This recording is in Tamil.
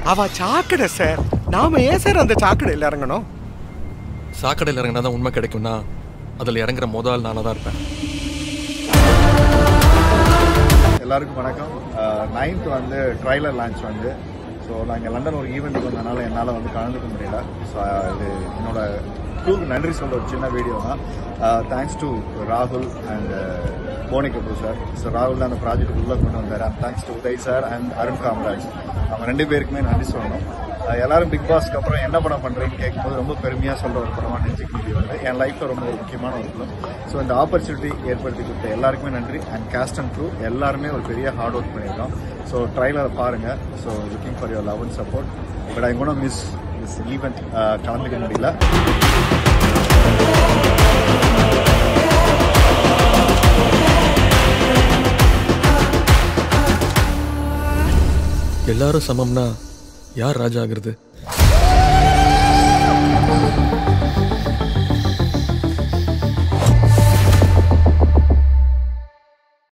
அவ சாக்கடை சார் நாம ஏன் சார் அந்த சாக்கடையில் இறங்கணும் சாக்கடையில் இறங்கினா தான் உண்மை கிடைக்கும்னா அதில் இறங்குற முதல் நாளாக தான் இருப்பேன் எல்லாருக்கும் வணக்கம் நைன்த் வந்து ட்ரைலர் லான்ச் வந்து ஸோ நான் இங்கே லண்டன் ஒரு ஈவெண்ட்டுக்கு வந்தனால என்னால் வந்து கலந்துக்க முடியல ஸோ இது என்னோட க்ரூக்கு நன்றி சொல்கிற ஒரு சின்ன வீடியோ தான் தேங்க்ஸ் டு ராகுல் and Fani Kapoor sir so ராகுல் தான் அந்த ப்ராஜெக்ட் உள்ளே கொண்டு வந்தார் thanks to Uday sir and Arun Kamaraj அவங்க ரெண்டு பேருக்குமே நன்றி சொல்லணும் அஹ் எல்லாரும் பிக் பாஸ்க்கு அப்புறம் என்ன படம் பண்ணுறீங்கன்னு கேட்கும்போது ரொம்ப பெருமையாக சொல்ற ஒரு படமாக நெஞ்சுக்க முடியாது என் லைஃப்பில் ரொம்ப ஒரு முக்கியமான ஒரு படம் ஸோ இந்த ஆப்பர்ச்சுனிட்டி ஏற்படுத்தி கொடுத்த எல்லாருக்குமே நன்றி அண்ட் கேஸ்ட் அண்ட் க்ரூ எல்லாருமே ஒரு பெரிய ஹார்ட் ஒர்க் பண்ணியிருக்கோம் ஸோ ட்ரைலரை பாருங்கள் so looking for your love and support but I கூட மிஸ் திஸ் ஈவெண்ட் கலந்துக்க முடியல எல்லாரும் சமம்னா யார் ராஜா ஆகுறது